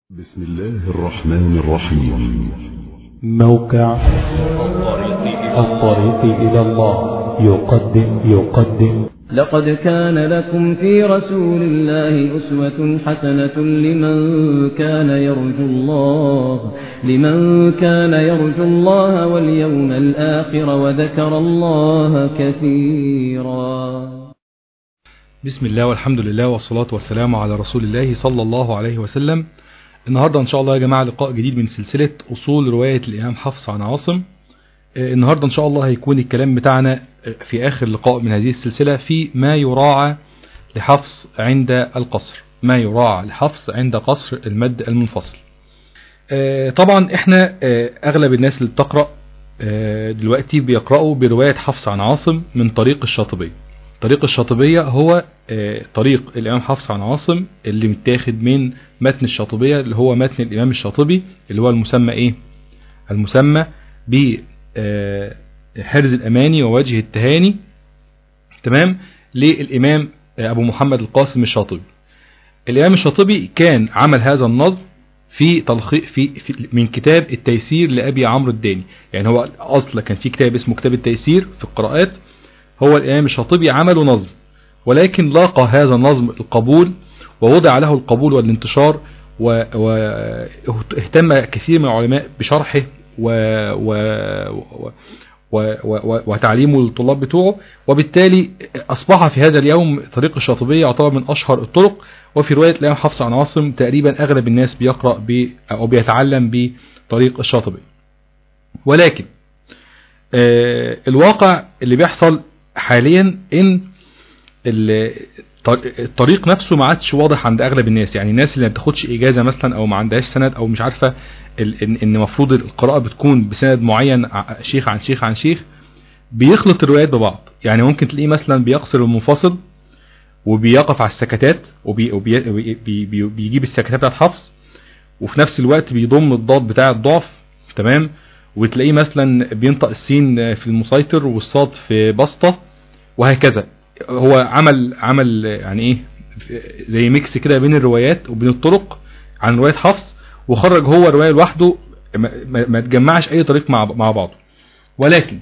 بسم الله الرحمن الرحيم موقع الطريق إلى الله يقدم يقدم لقد كان لكم في رسول الله أسوة حسنة لمن كان يرجو الله لمن كان يرجو الله واليوم الآخر وذكر الله كثيرا بسم الله والحمد لله والصلاة والسلام على رسول الله صلى الله عليه وسلم النهاردة إن شاء الله يا جماعة لقاء جديد من سلسلة أصول رواية الإمام حفص عن عاصم آه، النهاردة إن شاء الله هيكون الكلام بتاعنا آه، في آخر لقاء من هذه السلسلة في ما يراعى لحفص عند القصر ما يراعى لحفص عند قصر المد المنفصل آه، طبعا احنا آه، اغلب الناس اللي بتقرأ آه، دلوقتي بيقرأوا برواية حفص عن عاصم من طريق الشاطبية طريق الشاطبية هو آه، طريق الإمام حفص عن عاصم اللي متاخد من متن الشاطبية اللي هو متن الإمام الشاطبي اللي هو المسمى إيه المسمى ب آه، حرز الأماني ووجه التهاني تمام للإمام آه، أبو محمد القاسم الشاطبي الإمام الشاطبي كان عمل هذا النظم في تلخيص في, في من كتاب التيسير لأبي عمرو الداني يعني هو أصلا كان في كتاب اسمه كتاب التيسير في القراءات هو الإمام الشاطبي عمله نظم ولكن لاقى هذا النظم القبول ووضع له القبول والانتشار واهتم كثير من العلماء بشرحه و و و و و وتعليمه للطلاب بتوعه وبالتالي أصبح في هذا اليوم طريق الشاطبية يعتبر من أشهر الطرق وفي رواية الإمام حفص عن عاصم تقريبا أغلب الناس بيقرأ ب أو بيتعلم بطريق الشاطبية ولكن آه، الواقع اللي بيحصل حاليا ان ال- الطريق نفسه ما عادش واضح عند اغلب الناس يعني الناس اللي ما بتاخدش اجازه مثلا او ما عندهاش سند او مش عارفه ال- ان ان المفروض القراءه بتكون بسند معين ع- شيخ عن شيخ عن شيخ بيخلط الروايات ببعض يعني ممكن تلاقيه مثلا بيقصر المنفصل وبيقف على السكتات وبيجيب وبي بي بي بيجيب السكتات بتاعت حفص وفي نفس الوقت بيضم الضاد بتاع الضعف تمام وتلاقيه مثلا بينطق السين في المسيطر والصاد في بسطة وهكذا هو عمل عمل يعني ايه زي ميكس كده بين الروايات وبين الطرق عن رواية حفص وخرج هو رواية لوحده ما, ما, ما تجمعش اي طريق مع مع بعضه ولكن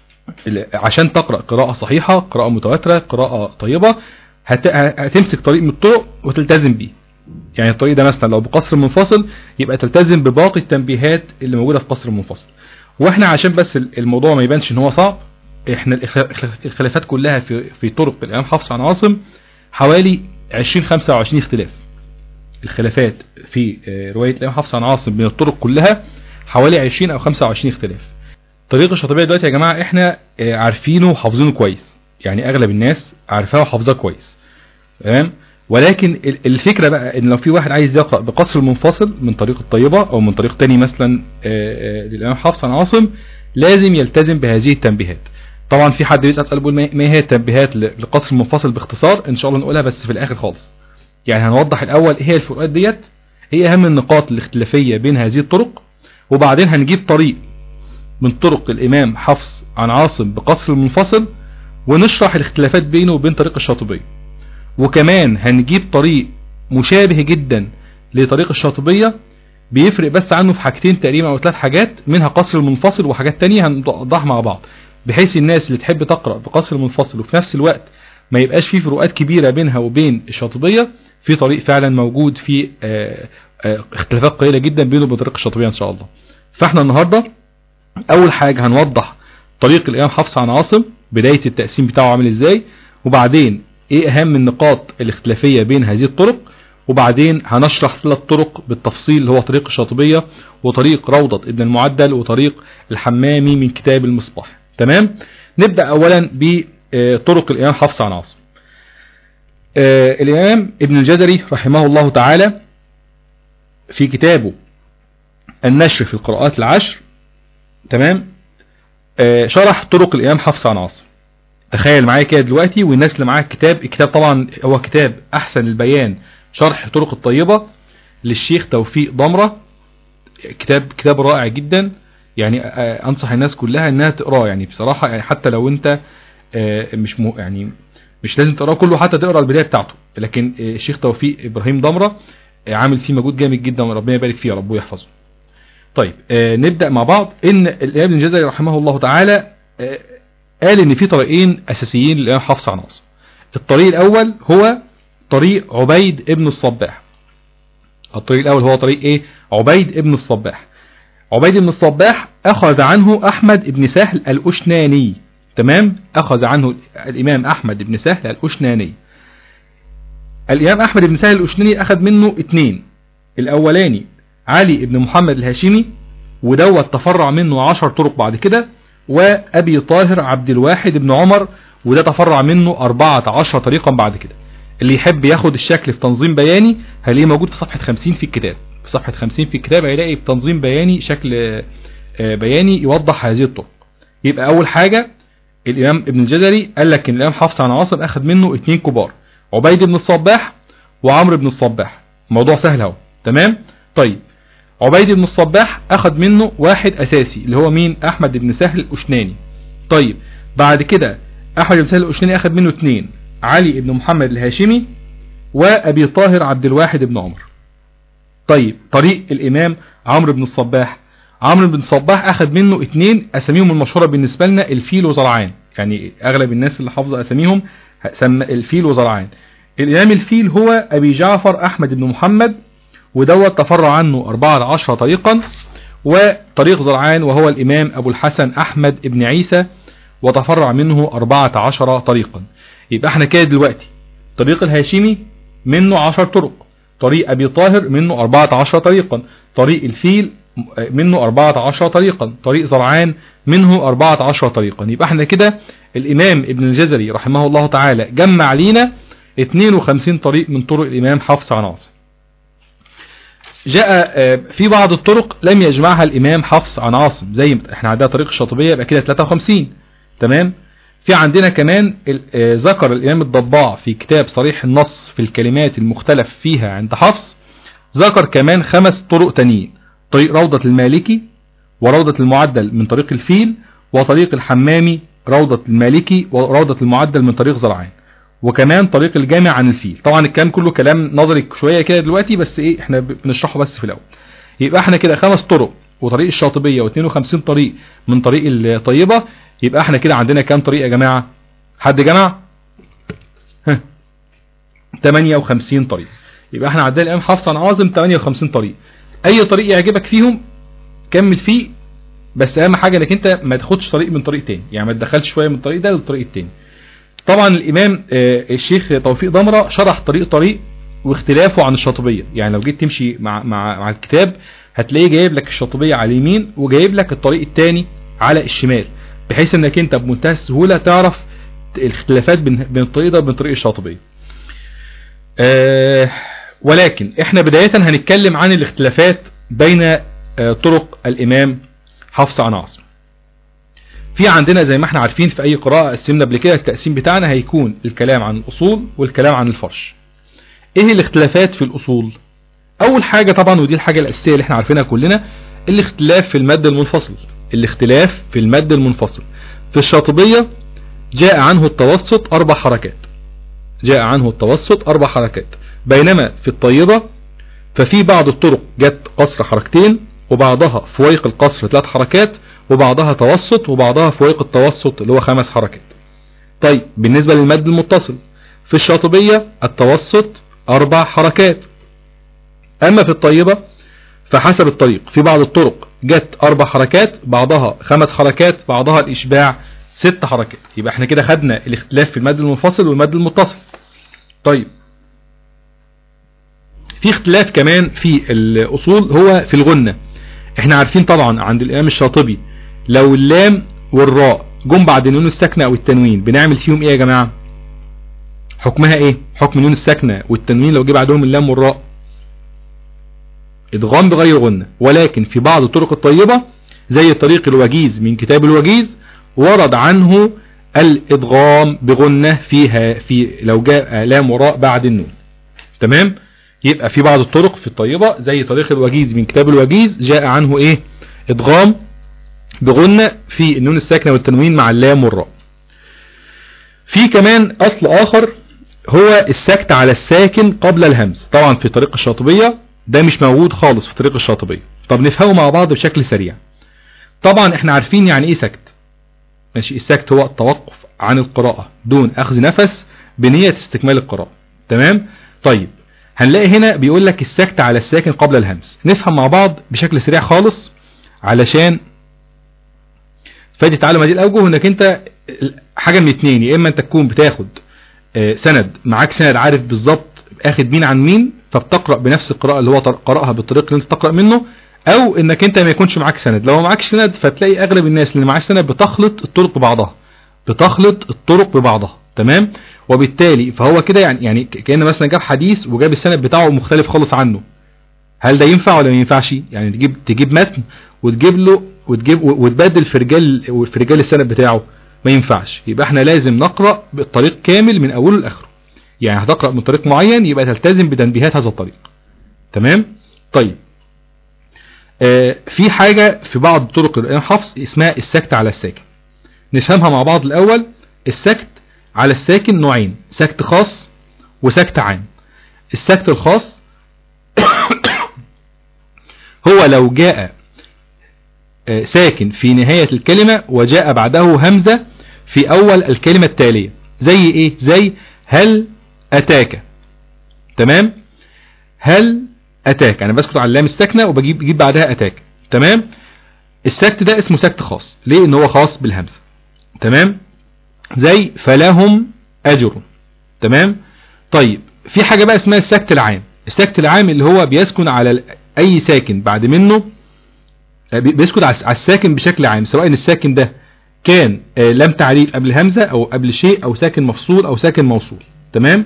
ال- عشان تقرأ قراءة صحيحة قراءة متواترة قراءة طيبة هت... هتمسك طريق من الطرق وتلتزم بيه يعني الطريق ده مثلا لو بقصر منفصل يبقى تلتزم بباقي التنبيهات اللي موجودة في قصر منفصل واحنا عشان بس الموضوع ما يبانش ان هو صعب احنا الإخ- الخلافات كلها في في طرق الامام حفص عن عاصم حوالي 20 25 اختلاف الخلافات في آه، رواية الامام حفص عن عاصم بين الطرق كلها حوالي 20 او 25 اختلاف طريق الشاطبية دلوقتي يا جماعة احنا آه، عارفينه وحافظينه كويس يعني اغلب الناس عارفاه وحافظاه كويس تمام ولكن ال- الفكرة بقى ان لو في واحد عايز يقرأ بقصر منفصل من طريق الطيبة او من طريق تاني مثلا آه، آه، للامام حفص عن عاصم لازم يلتزم بهذه التنبيهات طبعا في حد بيسأل سؤال بيقول ما ما هي التنبيهات ل- لقصر منفصل باختصار ان شاء الله نقولها بس في الاخر خالص يعني هنوضح الاول ايه هي الفروقات ديت ايه اهم النقاط الاختلافية بين هذه الطرق وبعدين هنجيب طريق من طرق الامام حفص عن عاصم بقصر منفصل ونشرح الاختلافات بينه وبين طريق الشاطبية وكمان هنجيب طريق مشابه جدا لطريق الشاطبية بيفرق بس عنه في حاجتين تقريبا او ثلاث حاجات منها قصر المنفصل وحاجات تانية هنوضحها مع بعض بحيث الناس اللي تحب تقرأ بقصر المنفصل وفي نفس الوقت ما يبقاش فيه فروقات كبيرة بينها وبين الشاطبية في طريق فعلا موجود في آه، آه، اختلافات قليلة جدا بينه وبين طريق الشاطبية ان شاء الله فاحنا النهاردة اول حاجة هنوضح طريق الامام حفص عن عاصم بداية التقسيم بتاعه عامل ازاي وبعدين ايه اهم النقاط الاختلافية بين هذه الطرق وبعدين هنشرح ثلاث طرق بالتفصيل اللي هو طريق الشاطبية وطريق روضة ابن المعدل وطريق الحمامي من كتاب المصباح تمام نبدأ اولا بطرق الامام حفص عن عاصم آه، الامام ابن الجزري رحمه الله تعالى في كتابه النشر في القراءات العشر تمام آه، شرح طرق الامام حفص عن عاصم تخيل معايا كده دلوقتي والناس اللي معاها الكتاب الكتاب طبعا هو كتاب احسن البيان شرح طرق الطيبة للشيخ توفيق ضمرة كتاب كتاب رائع جدا يعني آه، انصح الناس كلها انها تقراه يعني بصراحة يعني حتى لو انت آه، مش مو يعني مش لازم تقراه كله حتى تقرا البداية بتاعته لكن آه، الشيخ توفيق ابراهيم ضمرة آه، عامل فيه مجهود جامد جدا وربنا يبارك فيه يا رب ويحفظه طيب آه، نبدأ مع بعض ان الامام ابن الجزري رحمه الله تعالى آه، قال ان في طريقين اساسيين للامام حفص عن عاصم الطريق الاول هو طريق عبيد ابن الصباح الطريق الاول هو طريق ايه عبيد ابن الصباح عبيد بن الصباح اخذ عنه احمد بن سهل الاشناني تمام اخذ عنه الامام احمد بن سهل الاشناني الامام احمد بن سهل الاشناني اخذ منه اتنين الاولاني علي بن محمد الهاشمي ودوت تفرع منه عشر طرق بعد كده وابي طاهر عبد الواحد بن عمر وده تفرع منه أربعة عشر طريقا بعد كده اللي يحب ياخد الشكل في تنظيم بياني هلاقيه موجود في صفحة 50 في الكتاب في صفحة 50 في الكتاب هيلاقي بتنظيم بياني شكل آه، بياني يوضح هذه الطرق يبقى أول حاجة الإمام ابن الجزري قال لك إن الإمام حفص عن عاصم أخذ منه اتنين كبار عبيد بن الصباح وعمرو بن الصباح الموضوع سهل اهو تمام طيب عبيد بن الصباح أخذ منه واحد أساسي اللي هو مين أحمد بن سهل الأشناني طيب بعد كده أحمد بن سهل الأشناني أخذ منه اتنين علي بن محمد الهاشمي وأبي طاهر عبد الواحد بن عمر طيب طريق الإمام عمرو بن الصباح عمرو بن الصباح أخذ منه اتنين أساميهم المشهورة بالنسبة لنا الفيل وزرعان يعني أغلب الناس اللي حافظة أساميهم سمى الفيل وزرعان الإمام الفيل هو أبي جعفر أحمد بن محمد ودوت تفرع عنه 14 طريقا وطريق زرعان وهو الإمام أبو الحسن أحمد بن عيسى وتفرع منه 14 طريقا يبقى احنا كده دلوقتي طريق الهاشمي منه 10 طرق طريق أبي طاهر منه 14 طريقا طريق الفيل منه 14 طريقا طريق زرعان منه 14 طريقا يبقى احنا كده الإمام ابن الجزري رحمه الله تعالى جمع لينا 52 طريق من طرق الإمام حفص عن عاصم جاء في بعض الطرق لم يجمعها الإمام حفص عن عاصم زي احنا عندنا طريق الشاطبية يبقى كده 53 تمام في عندنا كمان ذكر الإمام الضباع في كتاب صريح النص في الكلمات المختلف فيها عند حفص ذكر كمان خمس طرق تانيين طريق روضة المالكي وروضة المعدل من طريق الفيل وطريق الحمامي روضة المالكي وروضة المعدل من طريق زرعان وكمان طريق الجامع عن الفيل طبعا الكلام كله كلام نظري شوية كده دلوقتي بس ايه احنا بنشرحه بس في الاول يبقى احنا كده خمس طرق وطريق الشاطبية و52 طريق من طريق الطيبة يبقى احنا كده عندنا كام طريق يا جماعة حد جمع ها 58 طريق يبقى احنا عندنا الامام حفص عن عاصم 58 طريق اي طريق يعجبك فيهم كمل فيه بس اهم حاجة انك انت ما تاخدش طريق من طريق تاني يعني ما تدخلش شوية من الطريق ده للطريق التاني طبعا الامام الشيخ توفيق ضمرة شرح طريق طريق واختلافه عن الشاطبية يعني لو جيت تمشي مع, مع, مع الكتاب هتلاقيه جايب لك الشاطبية على اليمين وجايب لك الطريق التاني على الشمال بحيث انك انت بمنتهى السهولة تعرف الاختلافات بين الطريق ده وبين طريق الشاطبية أه ولكن احنا بداية هنتكلم عن الاختلافات بين أه طرق الامام حفص عن عاصم في عندنا زي ما احنا عارفين في اي قراءة قسمنا قبل كده التقسيم بتاعنا هيكون الكلام عن الاصول والكلام عن الفرش ايه الاختلافات في الاصول اول حاجة طبعا ودي الحاجة الاساسية اللي احنا عارفينها كلنا الاختلاف في المد المنفصل الاختلاف في المد المنفصل في الشاطبية جاء عنه التوسط اربع حركات جاء عنه التوسط اربع حركات بينما في الطيبة ففي بعض الطرق جت قصر حركتين وبعضها فويق القصر ثلاث حركات وبعضها توسط وبعضها فويق التوسط اللي هو خمس حركات طيب بالنسبة للمد المتصل في الشاطبية التوسط أربع حركات أما في الطيبة فحسب الطريق في بعض الطرق جت أربع حركات بعضها خمس حركات بعضها الإشباع ست حركات يبقى احنا كده خدنا الاختلاف في المد المنفصل والمد المتصل طيب في اختلاف كمان في الأصول هو في الغنة احنا عارفين طبعا عند الإمام الشاطبي لو اللام والراء جم بعد النون الساكنة او التنوين بنعمل فيهم ايه يا جماعة حكمها ايه حكم النون الساكنة والتنوين لو جه بعدهم اللام والراء ادغام بغير غنة ولكن في بعض الطرق الطيبة زي طريق الوجيز من كتاب الوجيز ورد عنه الادغام بغنة فيها في لو جاء لام وراء بعد النون تمام يبقى في بعض الطرق في الطيبة زي طريق الوجيز من كتاب الوجيز جاء عنه ايه ادغام بغنة في النون الساكنة والتنوين مع اللام والراء في كمان اصل اخر هو السكت على الساكن قبل الهمز طبعا في طريق الشاطبية ده مش موجود خالص في طريق الشاطبية طب نفهمه مع بعض بشكل سريع طبعا احنا عارفين يعني ايه سكت ماشي السكت هو التوقف عن القراءة دون اخذ نفس بنية استكمال القراءة تمام طيب هنلاقي هنا بيقول لك السكت على الساكن قبل الهمز نفهم مع بعض بشكل سريع خالص علشان فائدة تعلم هذه الأوجه انك انت حاجة من اتنين يا اما انت تكون بتاخد آه، سند معاك سند عارف بالظبط اخد مين عن مين فبتقرأ بنفس القراءة اللي هو طر- قرأها بالطريق اللي انت تقرأ منه او انك انت ما يكونش معاك سند لو معاك سند فتلاقي اغلب الناس اللي معاه سند بتخلط الطرق ببعضها بتخلط الطرق ببعضها تمام وبالتالي فهو كده يعني يعني كأن مثلا جاب حديث وجاب السند بتاعه مختلف خالص عنه هل ده ينفع ولا ما ينفعش يعني تجيب تجيب متن وتجيب له وتجيب وتبدل في رجال في رجال السند بتاعه ما ينفعش يبقى احنا لازم نقرا بالطريق كامل من اوله لاخره يعني هتقرا من طريق معين يبقى تلتزم بتنبيهات هذا الطريق تمام طيب آه في حاجه في بعض طرق الامام حفص اسمها السكت على الساكن نفهمها مع بعض الاول السكت على الساكن نوعين سكت خاص وسكت عام السكت الخاص هو لو جاء آه، ساكن في نهاية الكلمة وجاء بعده همزة في أول الكلمة التالية زي إيه زي هل أتاك تمام هل أتاك أنا بسكت على اللام الساكنة وبجيب بجيب بعدها أتاك تمام السكت ده اسمه سكت خاص ليه إن هو خاص بالهمزة تمام زي فلهم أجر تمام طيب في حاجة بقى اسمها السكت العام السكت العام اللي هو بيسكن على ال- أي ساكن بعد منه بي- بيسكت على على الساكن بشكل عام سواء الساكن ده كان آه، لم تعريف قبل همزة او قبل شيء او ساكن مفصول او ساكن موصول تمام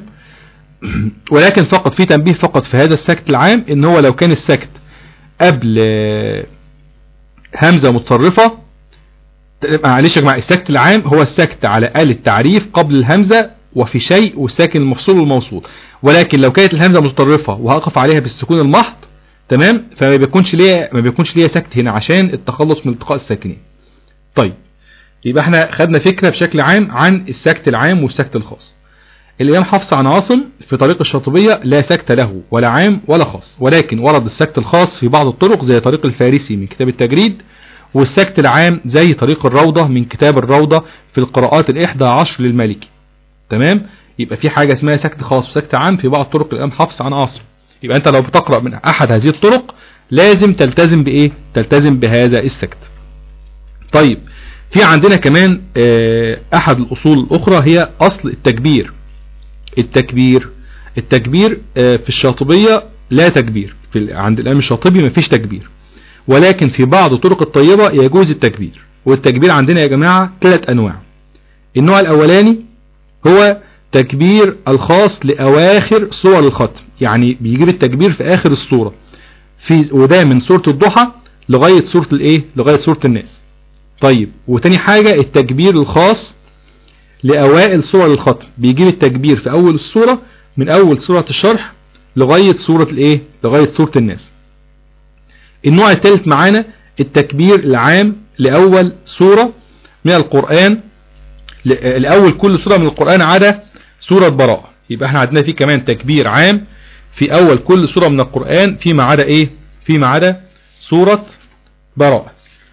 ولكن فقط في تنبيه فقط في هذا السكت العام ان هو لو كان السكت قبل آه، همزة متطرفة معلش يا جماعه السكت العام هو السكت على آل التعريف قبل الهمزة وفي شيء والساكن المفصول والموصول ولكن لو كانت الهمزة متطرفة وهقف عليها بالسكون المحض تمام فما بيكونش ليا ما بيكونش ليا سكت هنا عشان التخلص من التقاء الساكنين طيب يبقى احنا خدنا فكرة بشكل عام عن السكت العام والسكت الخاص الإمام حفص عن عاصم في طريق الشاطبية لا سكت له ولا عام ولا خاص ولكن ورد السكت الخاص في بعض الطرق زي طريق الفارسي من كتاب التجريد والسكت العام زي طريق الروضة من كتاب الروضة في القراءات الإحدى عشر للمالكي تمام يبقى في حاجة اسمها سكت خاص وسكت عام في بعض طرق الإمام حفص عن عاصم يبقى أنت لو بتقرأ من أحد هذه الطرق لازم تلتزم بإيه تلتزم بهذا السكت طيب في عندنا كمان آه، أحد الأصول الأخرى هي أصل التكبير التكبير التكبير آه، في الشاطبية لا تكبير في ال- عند الإمام الشاطبي ما فيش تكبير ولكن في بعض الطرق الطيبة يجوز التكبير والتكبير عندنا يا جماعة ثلاث أنواع النوع الأولاني هو تكبير الخاص لأواخر صور الختم يعني بيجيب التكبير في آخر الصورة في وده من سورة الضحى لغاية سورة الإيه لغاية سورة الناس طيب وتاني حاجة التكبير الخاص لأوائل صور الختم بيجيب التكبير في أول الصورة من أول سورة الشرح لغاية سورة الإيه لغاية سورة الناس النوع الثالث معانا التكبير العام لأول سورة من القرآن ل- لأول كل سورة من القرآن عدا سورة براءة يبقى احنا عندنا فيه كمان تكبير عام في أول كل سورة من القرآن فيما عدا إيه فيما عدا سورة براءة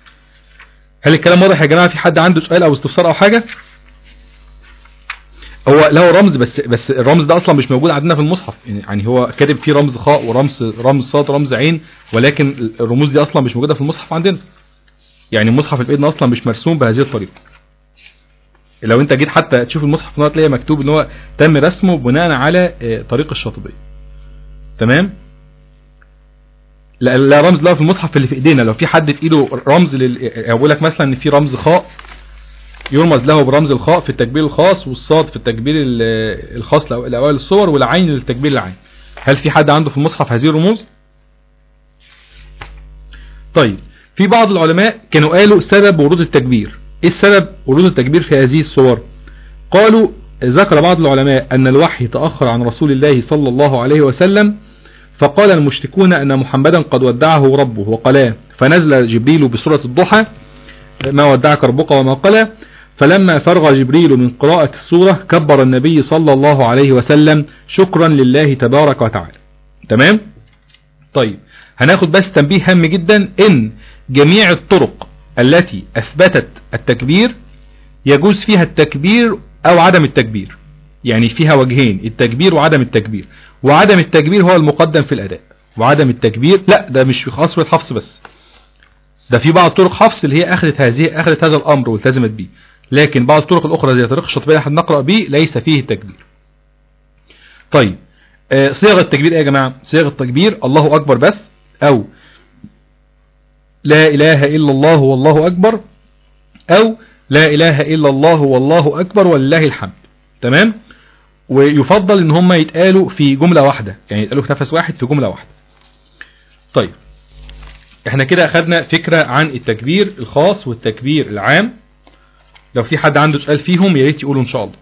هل الكلام واضح يا جماعة في حد عنده سؤال أو استفسار أو حاجة هو له رمز بس بس الرمز ده اصلا مش موجود عندنا في المصحف يعني هو كاتب فيه رمز خاء ورمز رمز صاد ورمز عين ولكن الرموز دي اصلا مش موجوده في المصحف عندنا يعني المصحف اللي بايدنا اصلا مش مرسوم بهذه الطريقه لو انت جيت حتى تشوف المصحف هنا تلاقي مكتوب ان هو تم رسمه بناء على آه، طريق الشاطبيه تمام لا, لا رمز له في المصحف اللي في ايدينا لو في حد في ايده رمز لل... اقول لك مثلا ان في رمز خاء يرمز له برمز الخاء في التكبير الخاص والصاد في التكبير ال- الخاص لأو- لأوائل الصور والعين للتكبير العين هل في حد عنده في المصحف هذه الرموز طيب في بعض العلماء كانوا قالوا سبب ورود التكبير ايه السبب ورود التكبير في هذه الصور قالوا ذكر بعض العلماء ان الوحي تأخر عن رسول الله صلى الله عليه وسلم فقال المشركون ان محمدا قد ودعه ربه وقلاه فنزل جبريل بسورة الضحى ما ودعك ربك وما قلى فلما فرغ جبريل من قراءة السورة كبر النبي صلى الله عليه وسلم شكرا لله تبارك وتعالى تمام طيب هناخد بس تنبيه هام جدا ان جميع الطرق التي اثبتت التكبير يجوز فيها التكبير او عدم التكبير يعني فيها وجهين التكبير وعدم التكبير وعدم التكبير هو المقدم في الاداء وعدم التكبير لا ده مش في خاص بالحفص بس ده في بعض طرق حفص اللي هي اخذت هذه اخذت هذا الامر والتزمت به لكن بعض الطرق الاخرى زي طريق الشاطبيه اللي هنقرا به ليس فيه التكبير طيب آه، صيغ التكبير ايه يا جماعه صيغ التكبير الله اكبر بس او لا اله الا الله والله اكبر او لا اله الا الله والله اكبر ولله الحمد تمام ويفضل ان هم يتقالوا في جملة واحدة يعني يتقالوا في نفس واحد في جملة واحدة طيب احنا كده اخدنا فكرة عن التكبير الخاص والتكبير العام لو في حد عنده سؤال فيهم يا ريت يقولوا ان شاء الله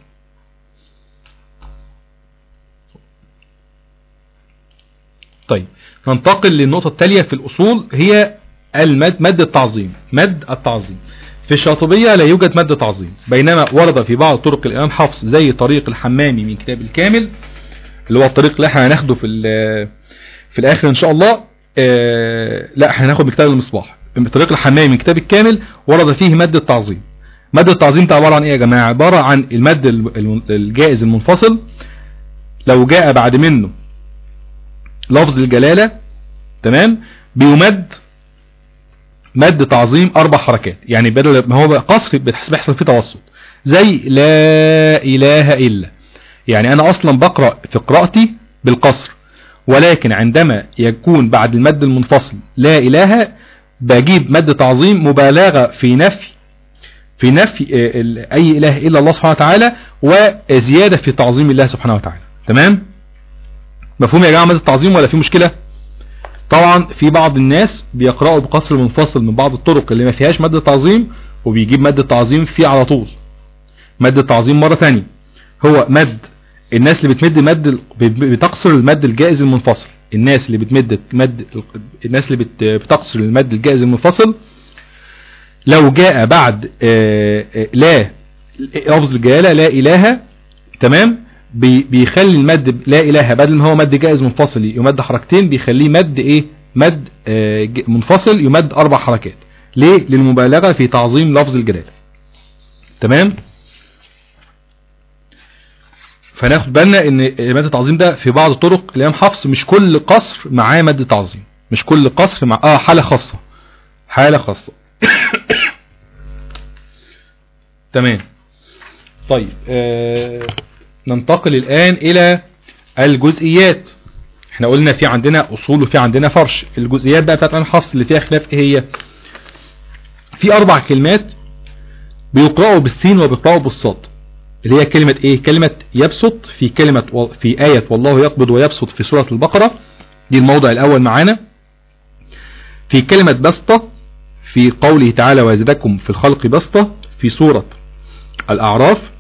طيب ننتقل للنقطة التالية في الأصول هي المد مد التعظيم مد التعظيم في الشاطبية لا يوجد مد تعظيم بينما ورد في بعض طرق الإمام حفص زي طريق الحمامي من كتاب الكامل اللي هو الطريق اللي احنا هناخده في ال- في الآخر إن شاء الله آه، لا احنا هناخد من كتاب المصباح طريق الحمامي من كتاب الكامل ورد فيه مد التعظيم مد التعظيم ده عبارة عن ايه يا جماعة عبارة عن المد الم- الجائز المنفصل لو جاء بعد منه لفظ الجلالة تمام بيمد مد تعظيم اربع حركات يعني بدل ما هو بقى قصر بتحس- بيحصل فيه توسط زي لا اله الا يعني انا اصلا بقرأ في قراءتي بالقصر ولكن عندما يكون بعد المد المنفصل لا اله بجيب مد تعظيم مبالغة في نفي في نفي آه، ال- اي اله الا الله سبحانه وتعالى وزيادة في تعظيم الله سبحانه وتعالى تمام مفهوم يا جماعة مد التعظيم ولا في مشكلة طبعا في بعض الناس بيقرأوا بقصر منفصل من بعض الطرق اللي ما فيهاش مد تعظيم وبيجيب مد التعظيم فيه على طول مد التعظيم مرة تانية هو مد الناس اللي بتمد مد بتقصر المد الجائز المنفصل الناس اللي بتمد مد الناس اللي بت- بتقصر المد الجائز المنفصل لو جاء بعد آه، آه، لا لفظ الجلالة لا إله تمام بي- بيخلي المد لا إله بدل ما هو مد جائز منفصل يمد حركتين بيخليه مد إيه مد آه، ج- منفصل يمد أربع حركات ليه للمبالغة في تعظيم لفظ الجلالة تمام فناخد بالنا ان مد التعظيم ده في بعض الطرق الامام حفص مش كل قصر معاه مد تعظيم مش كل قصر مع اه حالة خاصة حالة خاصة تمام طيب آه ننتقل الآن إلى الجزئيات احنا قلنا في عندنا أصول وفي عندنا فرش الجزئيات بقى بتاعت الإمام حفص اللي فيها خلاف ايه هي في أربع كلمات بيقرأوا بالسين وبيقرأوا بالصاد اللي هي كلمة ايه كلمة يبسط في كلمة و- في آية والله يقبض ويبسط في سورة البقرة دي الموضع الأول معانا في كلمة بسطة في قوله تعالى ويزدكم في الخلق بسطة في سورة الأعراف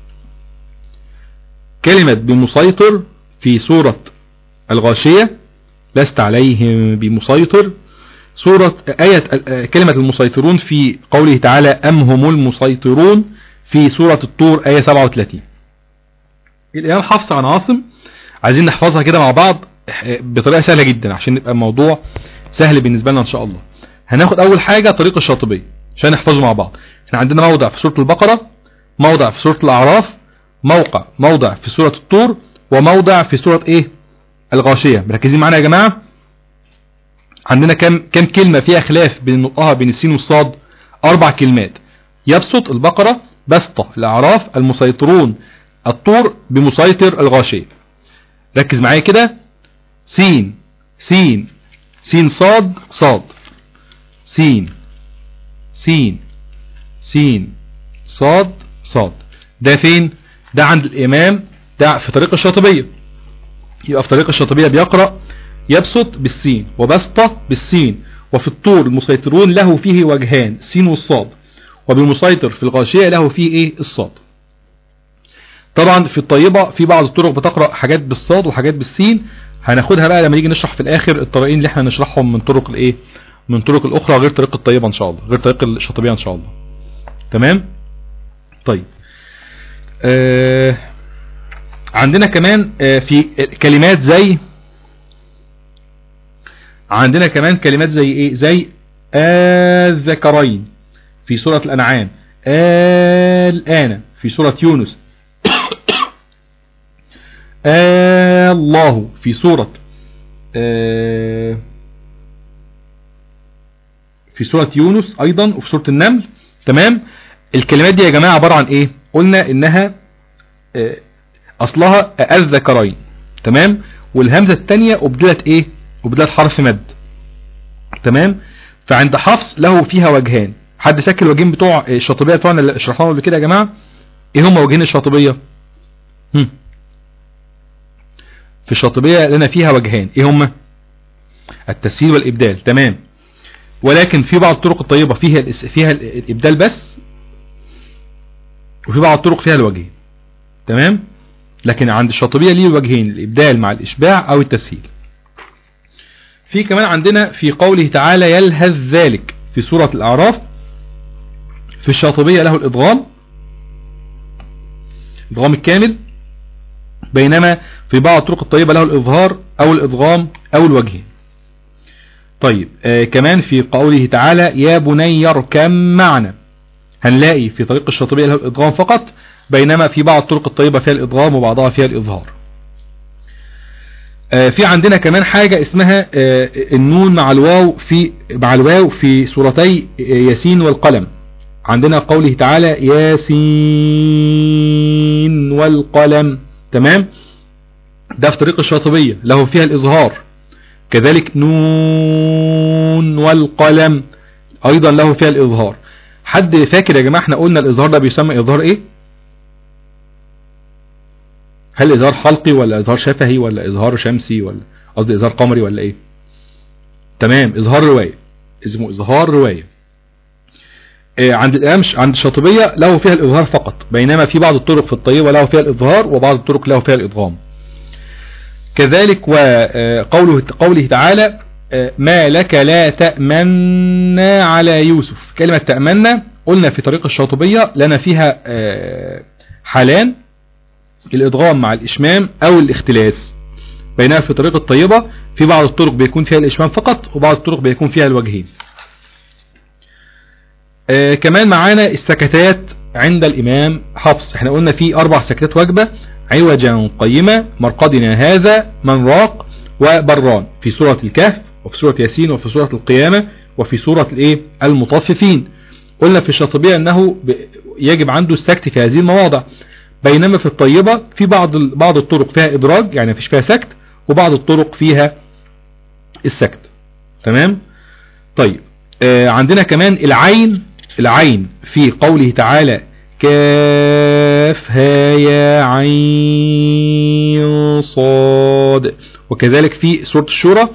كلمة بمسيطر في سورة الغاشية لست عليهم بمسيطر سورة آية آه، كلمة المسيطرون في قوله تعالى أم هم المسيطرون في سورة الطور آية 37 الإمام حفص عن عاصم عايزين نحفظها كده مع بعض آه، بطريقة سهلة جدا عشان يبقى الموضوع سهل بالنسبة لنا إن شاء الله هناخد أول حاجة طريق الشاطبية عشان نحفظه مع بعض احنا عندنا موضع في سورة البقرة موضع في سورة الأعراف موقع موضع في سورة الطور وموضع في سورة ايه الغاشية مركزين معانا يا جماعة عندنا كم كم كلمة فيها خلاف بين نطقها بين السين والصاد أربع كلمات يبسط البقرة بسطة الأعراف المسيطرون الطور بمسيطر الغاشية ركز معايا كده سين سين سين صاد صاد سين سين سين صاد صاد ده فين ده عند الإمام ده في طريق الشاطبية يبقى في طريق الشاطبية بيقرأ يبسط بالسين وبسطة بالسين وفي الطور المسيطرون له فيه وجهان سين والصاد وبالمسيطر في الغاشية له فيه ايه الصاد طبعا في الطيبة في بعض الطرق بتقرأ حاجات بالصاد وحاجات بالسين هناخدها بقى لما نيجي نشرح في الاخر الطريقين اللي احنا نشرحهم من طرق الايه من طرق الاخرى غير طريق الطيبة ان شاء الله غير طريق الشاطبية ان شاء الله تمام طيب آه عندنا كمان آه في كلمات زي عندنا كمان كلمات زي ايه زي الذكرين في سورة الأنعام الآن في سورة يونس الله في سورة آه، في سورة يونس أيضا وفي سورة النمل تمام الكلمات دي يا جماعة عبارة عن ايه قلنا انها آه، اصلها الذكرين تمام والهمزة التانية ابدلت ايه ابدلت حرف مد تمام فعند حفص له فيها وجهان حد فاكر الوجهين بتوع الشاطبية بتوعنا اللي شرحناهم قبل كده يا جماعة ايه هم وجهين الشاطبية هم. في الشاطبية لنا فيها وجهان ايه هم التسهيل والابدال تمام ولكن في بعض الطرق الطيبة فيها الإس- فيها الابدال بس وفي بعض الطرق فيها الوجهين تمام لكن عند الشاطبية ليه الوجهين الابدال مع الاشباع او التسهيل في كمان عندنا في قوله تعالى يلهث ذلك في سورة الأعراف في الشاطبية له الإضغام إضغام الكامل بينما في بعض الطرق الطيبة له الإظهار أو الإضغام أو الوجه طيب آه كمان في قوله تعالى يا بني اركب معنا هنلاقي في طريق الشاطبية له الإضغام فقط بينما في بعض الطرق الطيبة فيها الإضغام وبعضها فيها الإظهار آه، في عندنا كمان حاجة اسمها آه، النون مع الواو في مع الواو في سورتي آه، ياسين والقلم عندنا قوله تعالى ياسين والقلم تمام ده في طريق الشاطبية له فيها الإظهار كذلك نون والقلم أيضا له فيها الإظهار حد فاكر يا جماعة احنا قلنا الإظهار ده بيسمى إظهار إيه هل إظهار حلقي ولا إظهار شفهي ولا إظهار شمسي ولا قصدي إظهار قمري ولا إيه تمام إظهار رواية اسمه إظهار رواية آه، عند الإمام عند الشاطبية له فيها الإظهار فقط بينما في بعض الطرق في الطيبة له فيها الإظهار وبعض الطرق له فيها الإضغام كذلك وقوله قوله تعالى آه، ما لك لا تأمنا على يوسف كلمة تأمنا قلنا في طريق الشاطبية لنا فيها آه، حالان الإضغام مع الإشمام أو الاختلاس بينما في طريق الطيبة في بعض الطرق بيكون فيها الإشمام فقط وبعض الطرق بيكون فيها الوجهين آه كمان معانا السكتات عند الإمام حفص احنا قلنا في أربع سكتات واجبة عوجا قيمة مرقدنا هذا من راق وبران في سورة الكهف وفي سورة ياسين وفي سورة القيامة وفي سورة الايه المطففين قلنا في الشاطبية انه ب- يجب عنده السكت في هذه المواضع بينما في الطيبة في بعض ال- بعض الطرق فيها إدراج يعني مفيش فيها سكت وبعض الطرق فيها السكت تمام طيب آه عندنا كمان العين العين في قوله تعالى كافها يا عين صاد وكذلك في سورة الشورى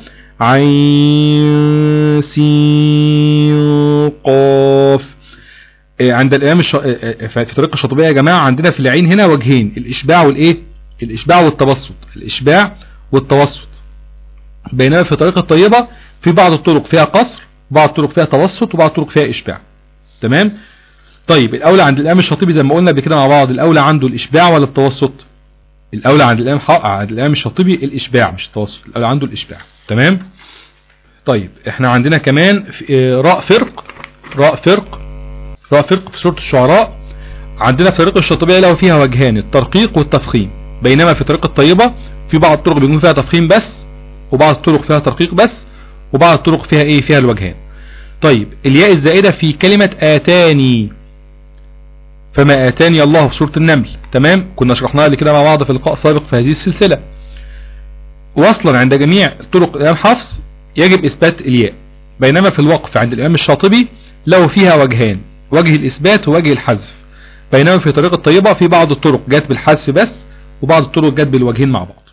عين سين قاف آه، عند الإمام الش... آه، آه، في طريق الشاطبية يا جماعة عندنا في العين هنا وجهين الإشباع والإيه الإشباع والتوسط الإشباع والتوسط بينما في طريق الطيبة في بعض الطرق فيها قصر بعض الطرق فيها توسط وبعض الطرق فيها إشباع تمام طيب الأولى عند الإمام الشاطبي زي ما قلنا بكده مع بعض الأولى عنده الإشباع ولا التوسط الأولى عند الإمام حق عند الإمام الشاطبي الإشباع مش التوسط الأولى عنده الإشباع تمام طيب احنا عندنا كمان في- آه، راء فرق راء فرق راء فرق في سورة الشعراء عندنا في طريق الشاطبية له فيها وجهان الترقيق والتفخيم بينما في طريق الطيبة في بعض الطرق بيكون فيها تفخيم بس وبعض الطرق فيها ترقيق بس وبعض الطرق فيها ايه فيها الوجهان طيب الياء الزائدة في كلمة آتاني فما آتاني الله في سورة النمل تمام كنا شرحناها قبل كده مع بعض في لقاء سابق في هذه السلسلة وصلا عند جميع طرق الإمام حفص يجب إثبات الياء بينما في الوقف عند الإمام الشاطبي له فيها وجهان وجه الإثبات ووجه الحذف بينما في طريق الطيبة في بعض الطرق جت بالحذف بس وبعض الطرق جت بالوجهين مع بعض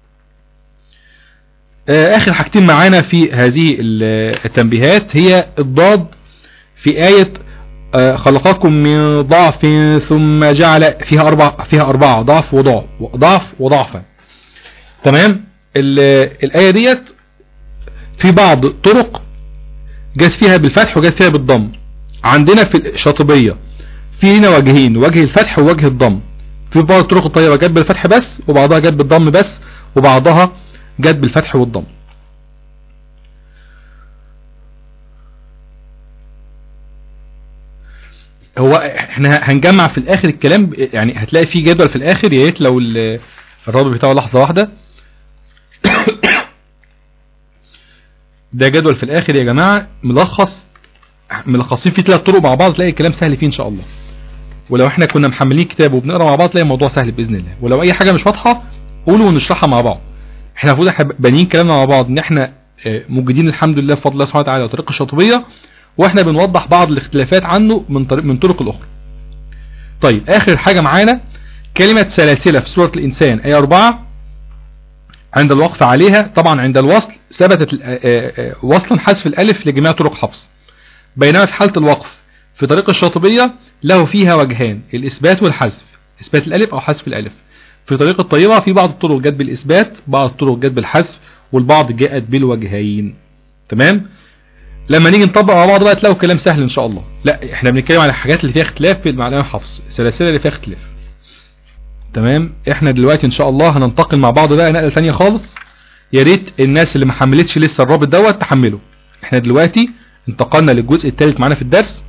آه، آخر حاجتين معانا في هذه ال- التنبيهات هي الضاد في آية آه، خلقكم من ضعف ثم جعل فيها أربع فيها أربعة ضعف وضعف ضعف وضعفا تمام ال- الآية ديت في بعض طرق جت فيها بالفتح وجت فيها بالضم عندنا في الشاطبية في هنا وجهين وجه الفتح ووجه الضم في بعض الطرق الطيبة جت بالفتح بس وبعضها جت بالضم بس وبعضها جت بالفتح والضم هو احنا هنجمع في الاخر الكلام يعني هتلاقي في جدول في الاخر يا ريت لو ال- الرابط بتاعه لحظة واحدة ده جدول في الاخر يا جماعة ملخص ملخصين فيه ثلاث طرق مع بعض تلاقي الكلام سهل فيه ان شاء الله ولو احنا كنا محملين كتاب وبنقرا مع بعض تلاقي الموضوع سهل باذن الله ولو اي حاجه مش واضحه قولوا ونشرحها مع بعض احنا المفروض احنا بانيين كلامنا مع بعض ان احنا آه، موجودين الحمد لله بفضل الله سبحانه وتعالى على طريق الشاطبيه واحنا بنوضح بعض الاختلافات عنه من طريق من طرق الاخرى طيب اخر حاجه معانا كلمه سلاسله في سوره الانسان ايه 4 عند الوقف عليها طبعا عند الوصل ثبتت ال- آه، آه، آه، وصلا حذف الالف لجميع طرق حفظ بينما في حالة الوقف في طريق الشاطبية له فيها وجهان الإثبات والحذف إثبات الألف أو حذف الألف في طريق الطيبة في بعض الطرق جت بالإثبات بعض الطرق جت بالحذف والبعض جاءت بالوجهين تمام لما نيجي نطبق مع بعض بقى تلاقوا كلام سهل إن شاء الله لا إحنا بنتكلم على الحاجات اللي فيها اختلاف في المعلومة حفظ السلاسل اللي فيها اختلاف تمام احنا دلوقتي ان شاء الله هننتقل مع بعض بقى نقله ثانيه خالص يا ريت الناس اللي ما حملتش لسه الرابط دوت تحمله احنا دلوقتي انتقلنا للجزء الثالث معانا في الدرس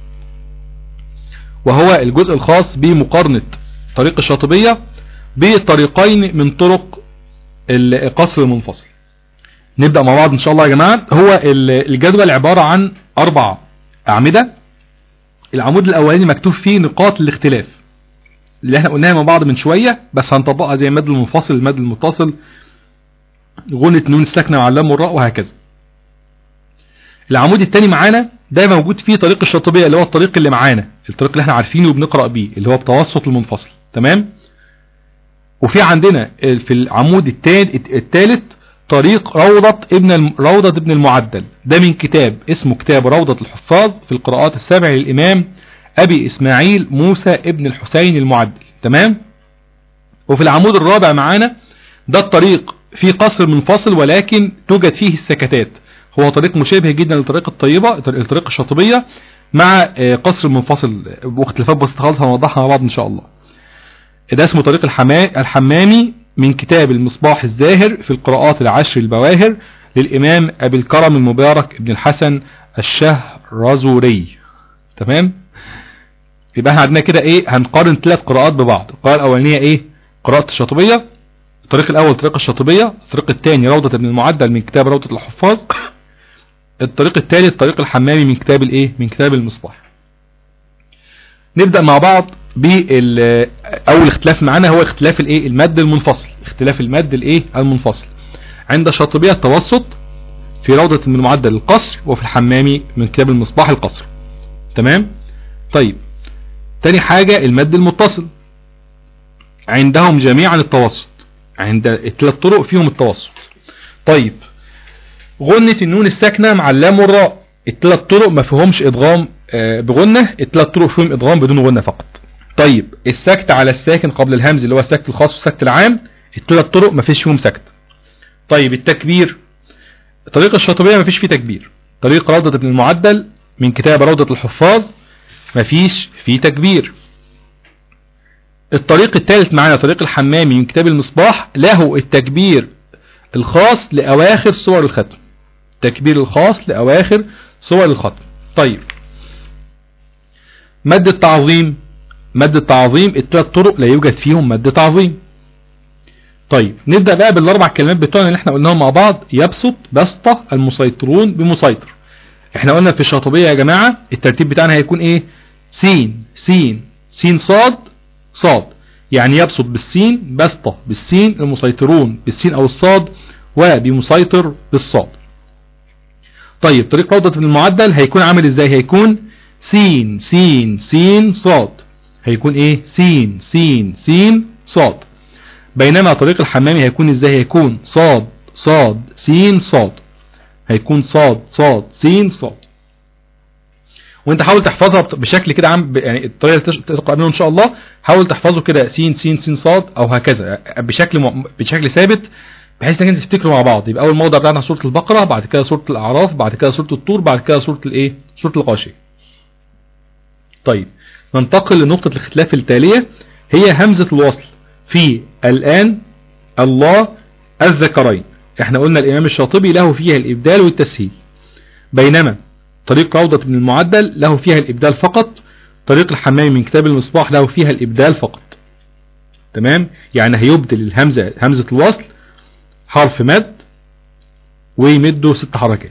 وهو الجزء الخاص بمقارنة طريق الشاطبية بالطريقين من طرق القصر المنفصل نبدأ مع بعض ان شاء الله يا جماعة هو ال- الجدول عبارة عن اربع اعمدة العمود الاولاني مكتوب فيه نقاط الاختلاف اللي احنا قلناها مع بعض من شوية بس هنطبقها زي المد المنفصل المد المتصل غنة نون الساكنة مع اللام والراء وهكذا العمود الثاني معانا ده موجود فيه طريق الشاطبية اللي هو الطريق اللي معانا الطريق اللي احنا عارفينه وبنقرأ بيه اللي هو بتوسط المنفصل تمام وفي عندنا في العمود الثالث طريق روضة ابن الم... روضة ابن المعدل ده من كتاب اسمه كتاب روضة الحفاظ في القراءات السبع للإمام أبي إسماعيل موسى ابن الحسين المعدل تمام وفي العمود الرابع معانا ده الطريق فيه قصر منفصل ولكن توجد فيه السكتات هو طريق مشابه جدا للطريق الطيبة الطريق الشاطبية مع آه، قصر منفصل واختلافات بسيطة خالص هنوضحها مع بعض ان شاء الله ده اسمه طريق الحما- الحمامي من كتاب المصباح الزاهر في القراءات العشر البواهر للإمام أبي الكرم المبارك ابن الحسن الشهرزوري تمام يبقى احنا عندنا كده ايه هنقارن ثلاث قراءات ببعض القراءة الأولانية ايه قراءة الشاطبية الطريق الأول طريق الشاطبية الطريق الثاني روضة ابن المعدل من كتاب روضة الحفاظ الطريق الثالث طريق الحمامي من كتاب الايه من كتاب المصباح نبدأ مع بعض بال اول اختلاف معانا هو اختلاف الايه المد المنفصل اختلاف المد الايه المنفصل عند الشاطبية التوسط في روضة من معدل القصر وفي الحمامي من كتاب المصباح القصر تمام طيب تاني حاجة المد المتصل عندهم جميعا التوسط عند الثلاث طرق فيهم التوسط طيب غنة النون الساكنة مع اللام والراء الثلاث طرق ما فيهمش ادغام آه، بغنة الثلاث طرق فيهم ادغام بدون غنة فقط طيب السكت على الساكن قبل الهمز اللي هو السكت الخاص والسكت العام الثلاث طرق ما فيش فيهم سكت طيب التكبير طريق الشاطبية ما فيش فيه تكبير طريق روضة ابن المعدل من كتاب روضة الحفاظ ما فيش فيه تكبير الطريق الثالث معنا طريق الحمامي من كتاب المصباح له التكبير الخاص لأواخر صور الختم التكبير الخاص لأواخر صور الختم طيب مد التعظيم مد التعظيم الثلاث طرق لا يوجد فيهم مد تعظيم طيب نبدأ بقى بالاربع كلمات بتوعنا اللي احنا قلناهم مع بعض يبسط بسطة المسيطرون بمسيطر احنا قلنا في الشاطبية يا جماعة الترتيب بتاعنا هيكون ايه سين سين سين صاد صاد يعني يبسط بالسين بسطة بالسين المسيطرون بالسين او الصاد وبمسيطر بالصاد طيب طريق روضة المعدل هيكون عامل ازاي هيكون سين سين سين صاد هيكون ايه سين سين سين صاد بينما طريق الحمامي هيكون ازاي هيكون صاد صاد سين صاد هيكون صاد صاد سين صاد وانت حاول تحفظها بشكل كده عام يعني الطريقه اللي تقرا منه ان شاء الله حاول تحفظه كده سين سين سين صاد او هكذا بشكل م... بشكل ثابت بحيث انك انت تفتكروا مع بعض يبقى اول موضع بتاعنا سوره البقره بعد كده سوره الاعراف بعد كده سوره الطور بعد كده سوره الايه سوره الغاشيه طيب ننتقل لنقطة الاختلاف التالية هي همزة الوصل في الآن الله الذكرين احنا قلنا الإمام الشاطبي له فيها الإبدال والتسهيل بينما طريق روضة بن المعدل له فيها الإبدال فقط طريق الحمامي من كتاب المصباح له فيها الإبدال فقط تمام يعني هيبدل الهمزة همزة الوصل حرف مد ويمده ست حركات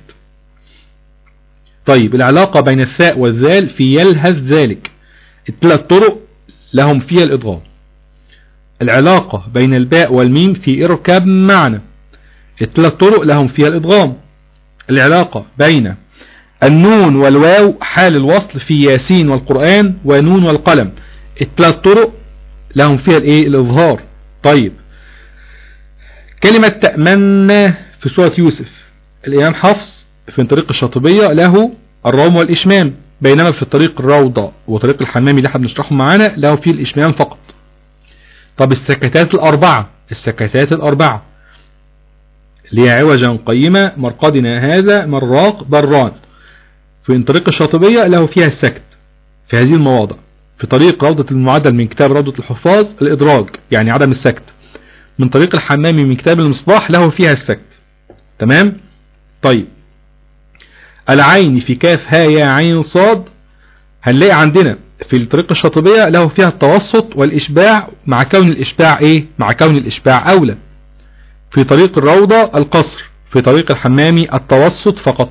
طيب العلاقة بين الثاء والذال في يلهث ذلك الثلاث طرق لهم فيها الإضغام العلاقة بين الباء والميم في اركب معنا الثلاث طرق لهم فيها الإضغام العلاقة بين النون والواو حال الوصل في ياسين والقرآن ونون والقلم الثلاث طرق لهم فيها الايه الإظهار طيب كلمة تأمنا في سورة يوسف الإمام حفص في طريق الشاطبية له الروم والإشمام بينما في طريق الروضة وطريق الحمامي اللي احنا بنشرحهم معانا له فيه الإشمام فقط طب السكتات الأربعة السكتات الأربعة لي عوجا قيمة مرقدنا هذا مراق بران في طريق الشاطبية له فيها السكت في هذه المواضع في طريق روضة المعدل من كتاب روضة الحفاظ الإدراج يعني عدم السكت من طريق الحمامي من كتاب المصباح له فيها السكت تمام طيب العين في كاف ها يا عين صاد هنلاقي عندنا في الطريقة الشاطبية له فيها التوسط والإشباع مع كون الإشباع إيه مع كون الإشباع أولى في طريق الروضة القصر في طريق الحمامي التوسط فقط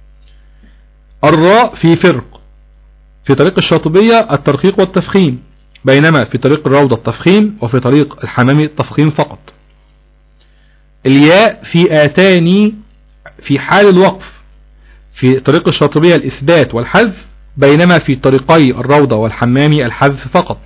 الراء في فرق في طريق الشاطبية الترقيق والتفخيم بينما في طريق الروضة التفخيم وفي طريق الحمامي التفخيم فقط الياء في آتاني في حال الوقف في طريق الشاطبية الإثبات والحذف بينما في طريقي الروضة والحمامي الحذف فقط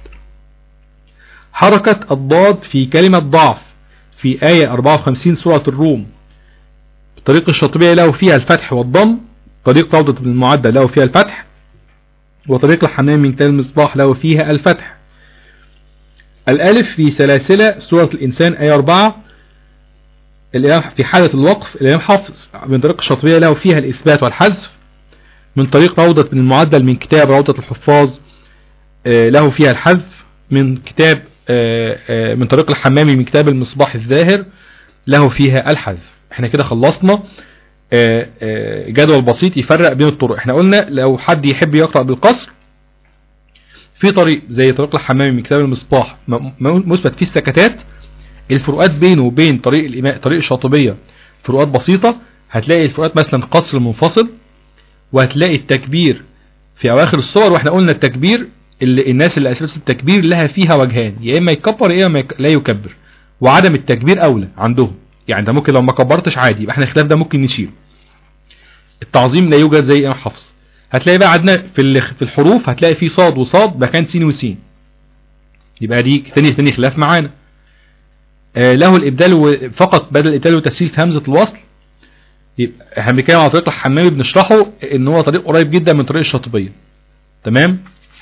حركة الضاد في كلمة ضعف في آية 54 سورة الروم طريق الشاطبية له فيها الفتح والضم طريق روضة بن المعدى له فيها الفتح وطريق الحمام من كتاب المصباح له فيها الفتح الألف في سلاسلة سورة الإنسان آية 4 الإمام في حالة الوقف الإمام حافظ من طريق الشاطبية له فيها الإثبات والحذف من طريق روضة بن المعدل من كتاب روضة الحفاظ له فيها الحذف من كتاب من طريق الحمامي من كتاب المصباح الظاهر له فيها الحذف احنا كده خلصنا جدول بسيط يفرق بين الطرق احنا قلنا لو حد يحب يقرأ بالقصر في طريق زي طريق الحمامي من كتاب المصباح مثبت فيه السكتات الفروقات بينه وبين طريق الإماء طريق الشاطبية فروقات بسيطة هتلاقي الفروقات مثلا قصر منفصل وهتلاقي التكبير في أواخر الصور واحنا قلنا التكبير اللي الناس اللي أساس التكبير لها فيها وجهان يا إما يكبر يا إما لا يكبر وعدم التكبير أولى عندهم يعني ده ممكن لو ما كبرتش عادي يبقى احنا الخلاف ده ممكن نشيله التعظيم لا يوجد زي إمام حفص هتلاقي بقى عندنا في في الحروف هتلاقي في صاد وصاد مكان سين وسين يبقى دي تاني تاني خلاف معانا آه له الإبدال فقط بدل الإبدال وتسهيل في همزة الوصل يبقى احنا بنتكلم على طريق الحمامي بنشرحه ان هو طريق قريب جدا من طريق الشاطبية تمام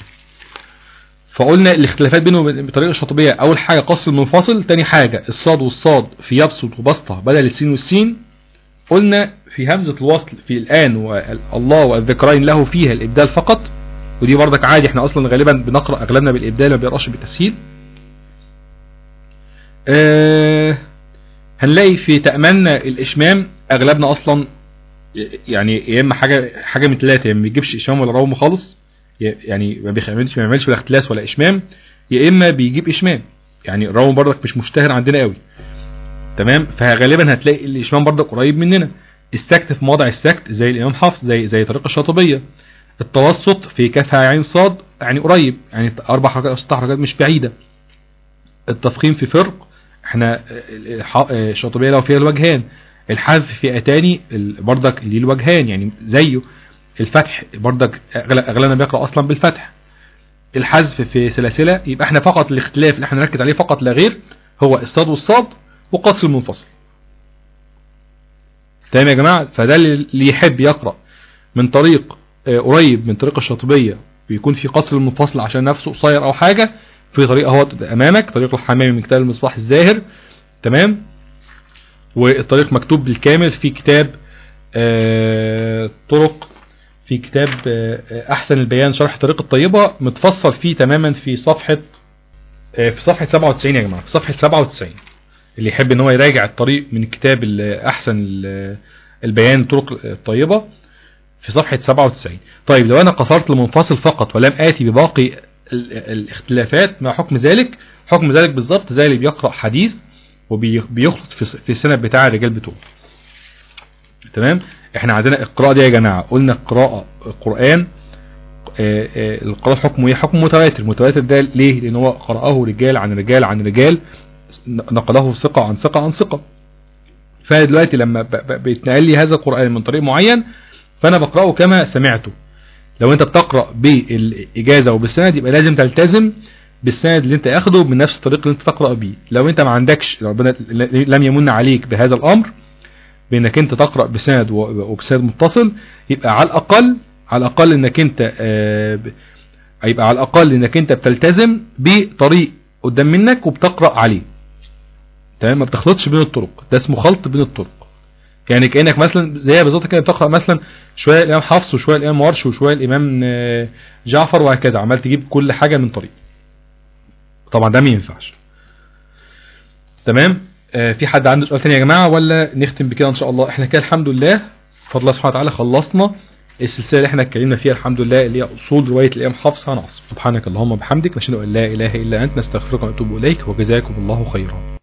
فقلنا الاختلافات بينه وبين طريق الشاطبية اول حاجة قصر المنفصل تاني حاجة الصاد والصاد في يبسط وبسطة بدل السين والسين قلنا في همزة الوصل في الآن والله والذكرين له فيها الإبدال فقط ودي بردك عادي احنا اصلا غالبا بنقرأ اغلبنا بالإبدال ما بيقراش بالتسهيل اه هنلاقي في تأمنا الإشمام أغلبنا أصلا يعني يا إما حاجة حاجة من ثلاثة يا ما بيجيبش إشمام ولا روم خالص يعني ما بيعملش ما بيعملش ولا اختلاس ولا إشمام يا إما بيجيب إشمام يعني الروم برضك مش مشتهر عندنا قوي تمام فغالبا هتلاقي الإشمام برضك قريب مننا السكت في موضع السكت زي الإمام حفص زي زي طريقة الشاطبية التوسط في كفها عين صاد يعني قريب يعني أربع حركات أو ست حركات مش بعيدة التفخيم في فرق احنا الشاطبية لو فيها الوجهان الحذف في اتاني بردك ليه الوجهان يعني زيه الفتح بردك اغلبنا بيقرأ اصلا بالفتح الحذف في سلاسلة يبقى احنا فقط الاختلاف اللي احنا نركز عليه فقط لا غير هو الصاد والصاد وقصر المنفصل تمام يا جماعة فده اللي يحب يقرأ من طريق قريب من طريق الشاطبية بيكون في قصر المنفصل عشان نفسه قصير او حاجة في طريق اهو امامك طريق الحمامي من كتاب المصباح الزاهر تمام والطريق مكتوب بالكامل في كتاب آه طرق في كتاب آه، آه، احسن البيان شرح طريق الطيبة متفصل فيه تماما في صفحة آه، في صفحة 97 يا جماعة في صفحة 97 اللي يحب ان هو يراجع الطريق من الكتاب ال- احسن ال- البيان طرق الطيبة في صفحة 97 طيب لو انا قصرت المنفصل فقط ولم اتي بباقي ال- الاختلافات ما حكم ذلك حكم ذلك بالظبط زي اللي بيقرأ حديث وبيخلط في في السند بتاع الرجال بتوعه تمام احنا عندنا القراءة دي يا جماعة قلنا قراءة القرآن آه، آه، القراءة حكمه ايه حكم متواتر متواتر ده ليه لان هو قرأه رجال عن رجال عن رجال نقله ثقة عن ثقة عن ثقة فانا دلوقتي لما ب- ب- بيتنقل لي هذا القرآن من طريق معين فانا بقرأه كما سمعته لو انت بتقرأ بالإجازة وبالسند يبقى لازم تلتزم بالسند اللي انت اخده بنفس الطريق اللي انت تقرأ بيه لو انت ما عندكش ربنا لم يمن عليك بهذا الامر بانك انت تقرأ بسند و- وبسند متصل يبقى على الاقل على الاقل انك انت آه، ب- يبقى على الاقل انك انت بتلتزم بطريق قدام منك وبتقرأ عليه تمام ما بتخلطش بين الطرق ده اسمه خلط بين الطرق يعني كانك مثلا زي بالظبط كده بتقرا مثلا شويه الامام حفص وشويه الامام ورش وشويه الامام آه، جعفر وهكذا عمال تجيب كل حاجه من طريق طبعا ده ما ينفعش تمام آه، في حد عنده سؤال تاني يا جماعه ولا نختم بكده ان شاء الله احنا كده الحمد لله بفضل الله سبحانه وتعالى خلصنا السلسله اللي احنا اتكلمنا فيها الحمد لله اللي هي اصول روايه الامام حفص عن عاصم سبحانك اللهم وبحمدك نشهد ان لا اله الا انت نستغفرك ونتوب اليك وجزاكم الله خيرا